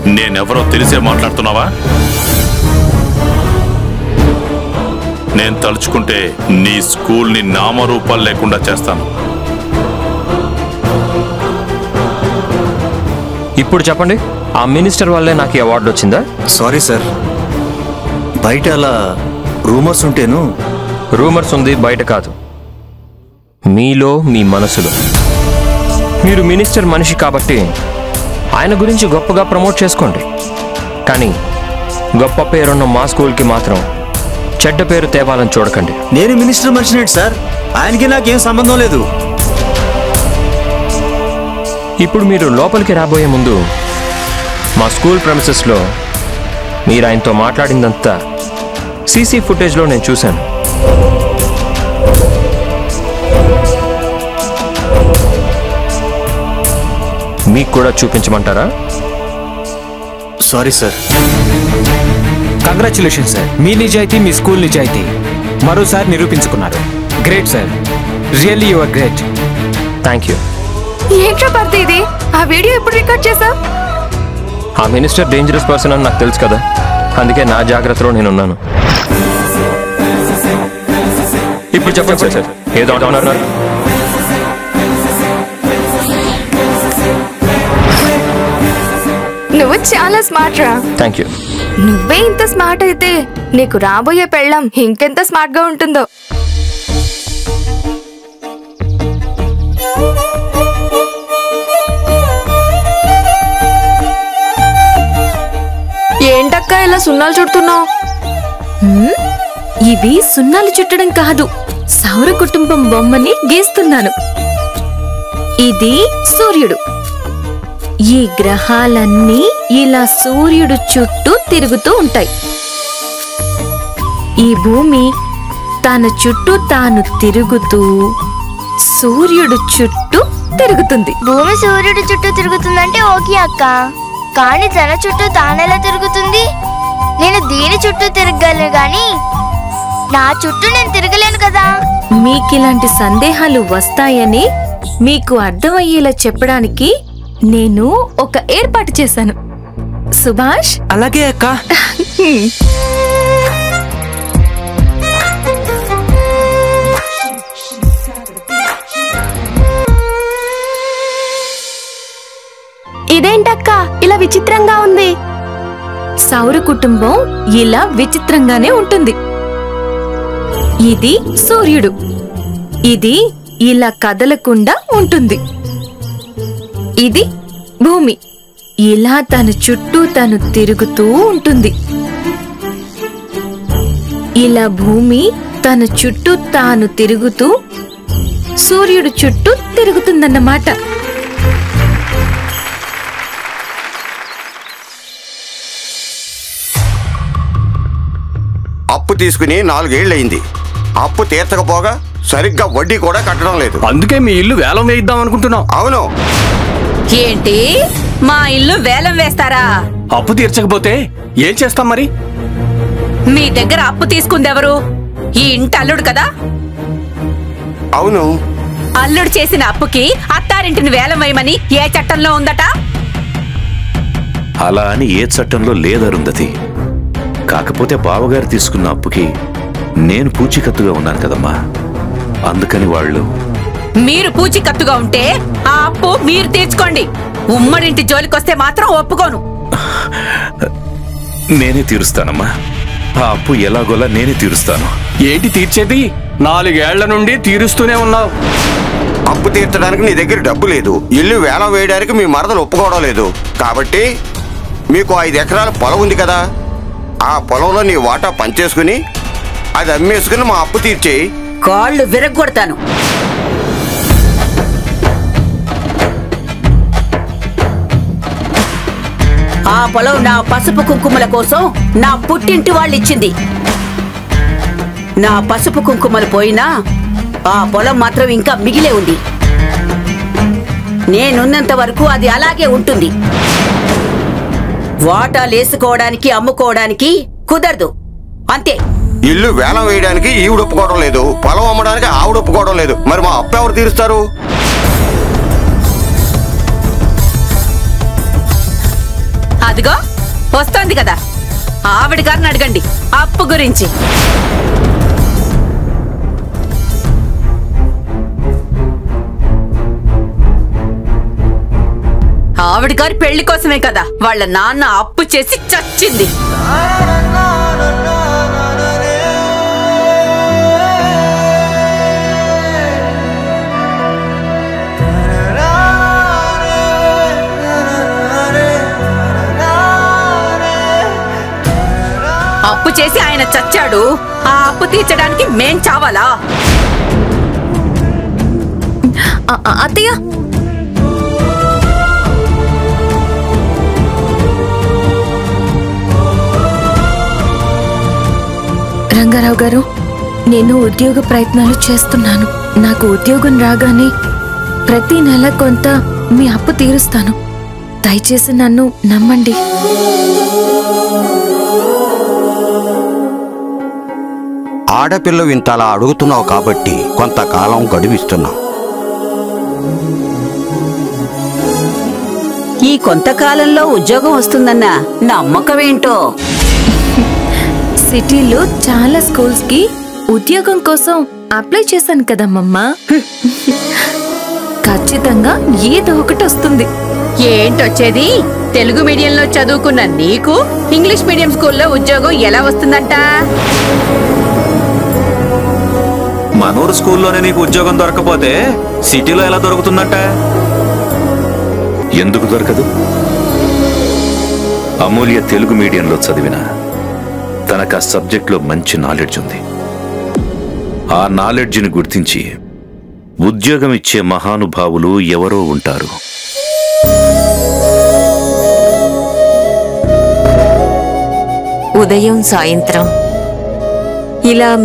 నేనెవరో తెలిసే మాట్లాడుతున్నావా నేను తలుచుకుంటే నీ స్కూల్ని నామరూపాలు లేకుండా చేస్తాను ఇప్పుడు చెప్పండి ఆ మినిస్టర్ వల్లే నాకు ఈ అవార్డు వచ్చిందా సారీ సార్ బయట అలా రూమర్స్ ఉంటేను రూమర్స్ ఉంది బయట కాదు మీలో మీ మనసులో మీరు మినిస్టర్ మనిషి కాబట్టి ఆయన గురించి గొప్పగా ప్రమోట్ చేసుకోండి కానీ గొప్ప పేరున్న మా స్కూల్కి మాత్రం చెడ్డ పేరు తేవాలని చూడకండి నేను మినిస్టర్ మనిషినేంటి సార్ ఆయనకి నాకేం సంబంధం లేదు ఇప్పుడు మీరు లోపలికి రాబోయే ముందు మా స్కూల్ ప్రమిసెస్లో మీరు ఆయనతో మాట్లాడిందంతా సీసీ ఫుటేజ్లో నేను చూశాను మీకు కూడా చూపించమంటారా సారీ సార్ కంగ్రాచులేషన్ సార్ మీ నిజాయితీ మీ స్కూల్ నిజాయితీ మరోసారి నిరూపించుకున్నారు great sir really your great thank you ఏంట్రా భర్త ఇది ఆ వీడియో ఎప్పుడు రికార్డ్ చేసావు ఆ మినిస్టర్ డేంజరస్ పర్సన్ అని నాకు తెలుసు కదా అందుకే నా జాగ్రత్తలో నేనున్నాను ఇప్పుడు చెప్పండి సార్ ఏదో అంటున్నారు నువ్వు చాలా స్మార్ట్ రా థ్యాంక్ యూ నువ్వే ఇంత స్మార్ట్ అయితే నీకు రాబోయే పెళ్ళం ఇంకెంత స్మార్ట్ గా ఉంటుందో ఏంటక్క ఇలా సున్నాలు చుడుతున్నావు ఇవి సున్నాలు చుట్టడం కాదు సౌర కుటుంబం బొమ్మని గీస్తున్నాను ఇది సూర్యుడు ఈ గ్రహాలన్నీ ఇలా సూర్యుడు చుట్టూ తిరుగుతూ ఉంటాయి ఈ భూమి తన చుట్టూ తాను తిరుగుతూ సూర్యుడు చుట్టూ తిరుగుతుంది భూమి సూర్యుడి చుట్టూ తిరుగుతుందంటే ఓకే అక్క కానీ తన చుట్టూ తానెలా తిరుగుతుంది నేను దీని చుట్టూ తిరగలను గాని నా చుట్టూ నేను తిరగలేను కదా మీకిలాంటి సందేహాలు వస్తాయని మీకు అర్థమయ్యేలా చెప్పడానికి నేను ఒక ఏర్పాటు చేశాను సుభాష్ అలాగే అక్క ఇదేంటక్క ఇలా విచిత్రంగా ఉంది సౌర కుటుంబం ఇలా విచిత్రంగానే ఉంటుంది ఇది సూర్యుడు ఇది ఇలా కదలకుండా ఉంటుంది ఇది భూమి ఇలా తన చుట్టూ తను తిరుగుతూ ఉంటుంది ఇలా భూమి తన చుట్టూ తాను తిరుగుతూ సూర్యుడు చుట్టూ తిరుగుతుందన్నమాట అప్పు తీసుకుని నాలుగేళ్లయింది అప్పు తీర్చకపోగా సరిగ్గా వడ్డీ కూడా కట్టడం లేదు అందుకే మీ ఇల్లు వేలం వేయిద్దాం అనుకుంటున్నాం అవును ఏంటి మా ఇల్లు వేలం వేస్తారా అప్పు తీర్చకపోతే ఏం చేస్తాం మరి మీ దగ్గర అప్పు తీసుకుందెవరు ఈ ఇంటి అల్లుడు కదా అవును అల్లుడు చేసిన అప్పుకి అత్తారింటిని వేలం వేయమని ఏ చట్టంలో ఉందట అలా అని ఏ చట్టంలో లేదరుందతి కాకపోతే బావగారు తీసుకున్న అప్పుకి నేను పూచీకత్తుగా ఉన్నాను కదమ్మా అందుకని వాళ్ళు మీరు పూచికత్తుగా ఉంటే ఆ అప్పు మీరు తీర్చుకోండి ఉమ్మడింటి జోలికొస్తే మాత్రం ఒప్పుకోను నేనే తీరుస్తానమ్మా ఆ అప్పు ఎలాగోలా నేనే తీరుస్తాను ఏంటి తీర్చేది నాలుగేళ్ల నుండి తీరుస్తూనే ఉన్నావు అప్పు తీర్చడానికి నీ దగ్గర డబ్బు లేదు ఇల్లు వేలం వేయడానికి మీ మరదలు ఒప్పుకోవడం లేదు కాబట్టి మీకు ఐదు ఎకరాల పొలం ఉంది కదా ఆ పొలంలో నీ వాటా పంచేసుకుని అది అమ్మేసుకుని మా అప్పు తీర్చేయి కాళ్ళు విరగొడతాను ఆ పొలం నా పసుపు కుంకుమల కోసం నా పుట్టింటి వాళ్ళు ఇచ్చింది నా పసుపు కుంకుమలు పోయినా ఆ పొలం మాత్రం ఇంకా మిగిలే ఉంది నేనున్నంత వరకు అది అలాగే ఉంటుంది వాటాలేసుకోవడానికి అమ్ముకోవడానికి కుదరదు అంతే ఇల్లు వేలం వేయడానికి ఈవిడ ఒప్పుకోవడం లేదు పొలం అమ్మడానికి ఆవిడ ఒప్పుకోవడం లేదు మరి మా అప్పు ఎవరు తీరుస్తారు అదిగో వస్తోంది కదా ఆవిడ గారిని అడగండి అప్పు గురించి ఆవిడ గారి పెళ్లి కోసమే కదా వాళ్ళ నాన్న అప్పు చేసి చచ్చింది అప్పు చేసి ఆయన చచ్చాడు ఆ అప్పు తీర్చడానికి మేం చావాలా అ- అ- అత్తయ్య రంగారావు గారు నేను ఉద్యోగ ప్రయత్నాలు చేస్తున్నాను నాకు ఉద్యోగం రాగానే ప్రతి నెల కొంత మీ అప్పు తీరుస్తాను దయచేసి నన్ను నమ్మండి ఆడపిల్ల ఇంతలా అడుగుతున్నావు కాబట్టి కొంతకాలం గడువిస్తున్నాం ఈ కొంతకాలంలో ఉద్యోగం వస్తుందన్న నమ్మకం ఏంటో సిటీలో చాలా స్కూల్స్ కి ఉద్యోగం కోసం అప్లై చేశాను కదమ్మమ్మా ఖచ్చితంగా ఏదో ఒకటి వస్తుంది ఏంటొచ్చేది తెలుగు మీడియంలో చదువుకున్న నీకు ఇంగ్లీష్ మీడియం స్కూల్లో ఉద్యోగం ఎలా వస్తుందంట మనూరు స్కూల్లోనే నీకు ఉద్యోగం దొరకపోతే సిటీలో ఎలా దొరుకుతుందంట ఎందుకు దొరకదు అమూల్య తెలుగు మీడియంలో చదివిన తనకు ఆ సబ్జెక్ట్లో మంచి నాలెడ్జ్ ఉంది ఆ నాలెడ్జ్ని గుర్తించి ఉద్యోగం ఇచ్చే మహానుభావులు ఎవరో ఉంటారు ఉదయం సాయంత్రం ఇలా